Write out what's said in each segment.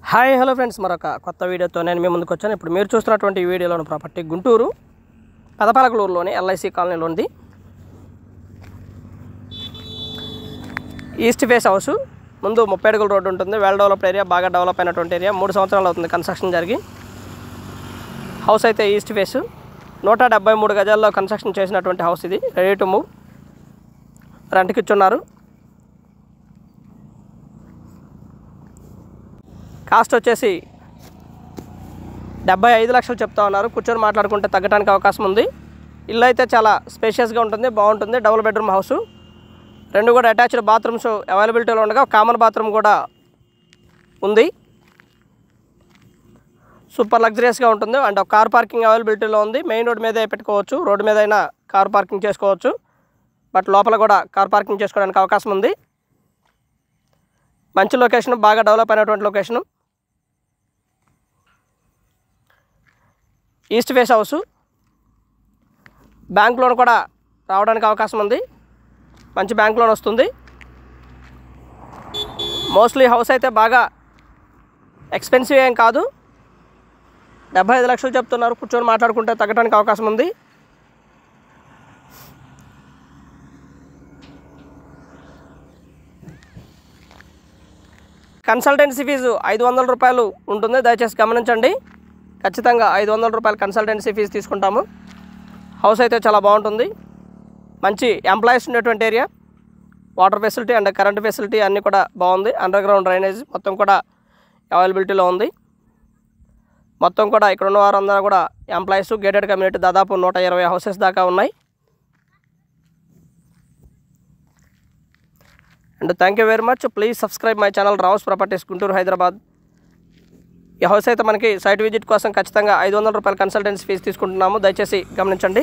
hi hello friends మరొక కొత్త వీడియోతో నేను మీ ముందుకు వచ్చాను ఇప్పుడు మీరు చూస్తున్నటువంటి ఈ వీడియోలోని ప్రాపర్టీ గుంటూరు పెదపలకలూరులోని ఎల్ఐసి కాలనీలో ఉంది ఈస్ట్ ఫేస్ హౌస్ ముందు ముప్పై అడుగుల రోడ్డు ఉంటుంది వెల్ డెవలప్డ్ ఏరియా బాగా డెవలప్ అయినటువంటి ఏరియా మూడు సంవత్సరాలు అవుతుంది కన్స్ట్రక్షన్ జరిగి హౌస్ అయితే ఈస్ట్ ఫేస్ నూట డెబ్బై మూడు గజాల్లో కన్స్ట్రక్షన్ చేసినటువంటి హౌస్ ఇది రెడీ టు మూవ్ రెంట్కి ఇచ్చున్నారు కాస్ట్ వచ్చేసి డెబ్బై ఐదు లక్షలు చెప్తా ఉన్నారు కూర్చొని మాట్లాడుకుంటే తగ్గడానికి అవకాశం ఉంది ఇల్లు అయితే చాలా స్పేషియస్గా ఉంటుంది బాగుంటుంది డబుల్ బెడ్రూమ్ హౌస్ రెండు కూడా అటాచ్డ్ బాత్రూమ్స్ అవైలబిలిటీలో ఉండగా కామన్ బాత్రూమ్ కూడా ఉంది సూపర్ లగ్జరియస్గా ఉంటుంది అండ్ ఒక కార్ పార్కింగ్ అవైలబిలిటీలో ఉంది మెయిన్ రోడ్ మీదే పెట్టుకోవచ్చు రోడ్డు మీద అయినా కార్ పార్కింగ్ చేసుకోవచ్చు బట్ లోపల కూడా కార్ పార్కింగ్ చేసుకోవడానికి అవకాశం ఉంది మంచి లొకేషన్ బాగా డెవలప్ అయినటువంటి location east face house bank loan కూడా రావడానికి అవకాశం ఉంది మంచి బ్యాంక్ లోన్ వస్తుంది మోస్ట్లీ హౌస్ అయితే బాగా ఎక్స్పెన్సివ్ ఏం కాదు డెబ్బై ఐదు లక్షలు చెప్తున్నారు కూర్చొని మాట్లాడుకుంటే తగ్గడానికి అవకాశం ఉంది కన్సల్టెన్సీ ఫీజు ఐదు వందల రూపాయలు ఉంటుంది దయచేసి గమనించండి ఖచ్చితంగా ఐదు వందల రూపాయలు కన్సల్టెన్సీ ఫీజు తీసుకుంటాము హౌస్ అయితే చాలా బాగుంటుంది మంచి ఎంప్లాయీస్ ఉండేటువంటి area water facility and current facility అన్నీ కూడా బాగుంది అండర్ గ్రౌండ్ డ్రైనేజ్ మొత్తం కూడా అవైలబిలిటీలో ఉంది మొత్తం కూడా ఇక్కడ ఉన్న వారందరూ కూడా ఎంప్లాయీస్ గేటెడ్ కమ్యూనిటీ దాదాపు నూట ఇరవై హౌసెస్ దాకా ఉన్నాయి and thank you very much please subscribe my channel Rao's properties Guntur Hyderabad ఈ హౌస్ అయితే మనకి సైట్ విజిట్ కోసం ఖచ్చితంగా ఐదు వందల రూపాయల కన్సల్టెన్సీ ఫీజు తీసుకుంటున్నాము దయచేసి గమనించండి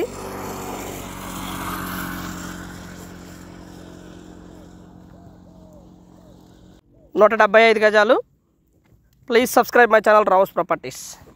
నూట డెబ్బై ఐదు గజాలు please subscribe my channel Rao's properties